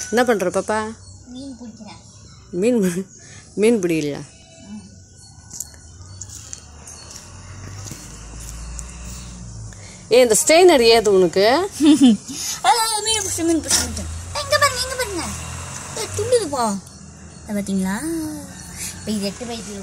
என்ன பண்ணுற பாப்பா மீன் பிடிக்கிறேன் மீன் பி- மீன் பிடிக்கலையா ஏ இந்த ஸ்டெயினர் ஏது உனக்கு மீன் பிடிச்சி மீன் பிடிச்சி எங்க பாருங்க எங்க பாருங்க ஏ, துண்டுதுப்பா அதை பார்த்தீங்களா இப்போ இது எட்டு வயது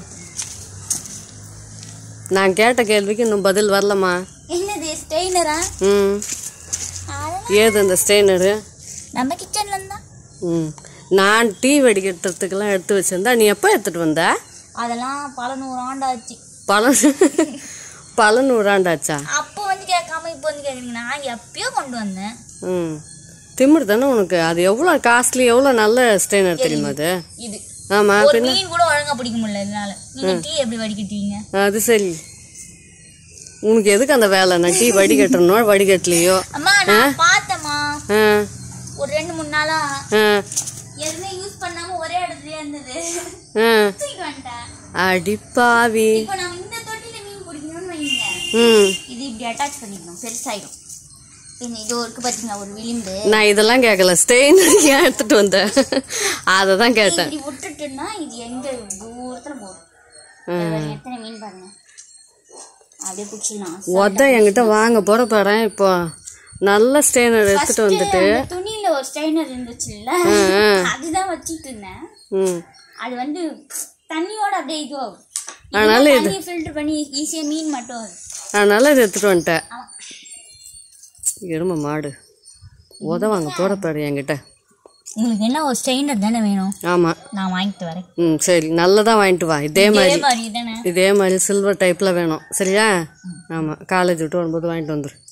நான் கேட்ட கேள்விக்கு இன்னும் பதில் வரலம்மா என்னது ஸ்டெயினரா ம் அதெல்லாம் ஏது இந்த ஸ்டெயினரு நம்ம கிச்சன்ல இருந்தா ம் நான் டீ வடிகட்டுறதுக்கெல்லாம் எடுத்து வச்சிருந்தா நீ எப்போ எடுத்துகிட்டு வந்த அதெல்லாம் பல நூறு ஆண்டாச்சு பல பல நூறாண்டாச்சா அப்போ வந்து கேட்காம இப்போ வந்து கேட்குறீங்க நான் எப்பயோ கொண்டு வந்தேன் ம் திமிர் தானே உனக்கு அது எவ்வளோ காஸ்ட்லி எவ்வளோ நல்ல ஸ்டெயினர் தெரியுமா அது இது ஆமாம் ஒரு மீன் கூட ஒழுங்கா பிடிக்க முடியல இதனால நீங்க டீ எப்படி வடிக்கட்டீங்க அது சரி உனக்கு எதுக்கு அந்த வேலை நான் டீ வடிகட்டணும் வடிகட்டலையோ அம்மா நான் பார்த்தேம்மா ஆ ஒரு ரெண்டு மூணு நாளா ஆ எதுவுமே யூஸ் பண்ணாம ஒரே இடத்துலயே இருந்தது ஆ தூக்கிட்டு வந்துட்டேன் அடிப்பாவி இப்போ நம்ம இந்த தொட்டில மீன் பிடிக்கணும்னு வைங்க ம் இது இப்படி அட்டாச் பண்ணிக்கணும் பெருசாயிடும் பின்ன இது இருக்கு பாத்தீங்களா ஒரு விளிம்பு நான் இதெல்லாம் கேட்கல ஸ்டெயினர் ஏன் எடுத்துட்டு வந்தேன் அதை தான் கேட்டேன் இப்படி விட்டுட்டுன்னா இது எங்க தூரத்துல போகும் இது பாருங்க, எத்தனை மீன் பாருங்க அப்படியே பிடிச்சிடலாம் உத என்கிட்ட வாங்க போற பாறேன் இப்போ நல்ல ஸ்டெயினர் எடுத்துட்டு வந்துட்டு அந்த துணியில ஒரு ஸ்டைனர் இருந்துச்சுல்ல அதுதான் வச்சிட்டு இருந்தேன் ம் அது வந்து தண்ணியோட அப்படியே இது ஆகும். அதனால இதுனா தண்ணியை ஃபில்டர் பண்ணி ஈஸியா மீன் மட்டும் வரும். அதனால இதை எடுத்துட்டு வந்துட்டேன் ஆமா. எருமை மாடு உத வாங்க போற பாரு என்கிட்ட உங்களுக்கு என்ன ஒரு ஸ்டைனர் தானே வேணும் ஆமா நான் வாங்கிட்டு வரேன் ம் சரி நல்லதா வாங்கிட்டு வா இதே மாதிரி இதே மாதிரி தானே இதே மாதிரி சில்வர் டைப்ல வேணும் சரியா ஆமா காலேஜ் விட்டு வரும்போது வாங்கிட்டு வந்துரு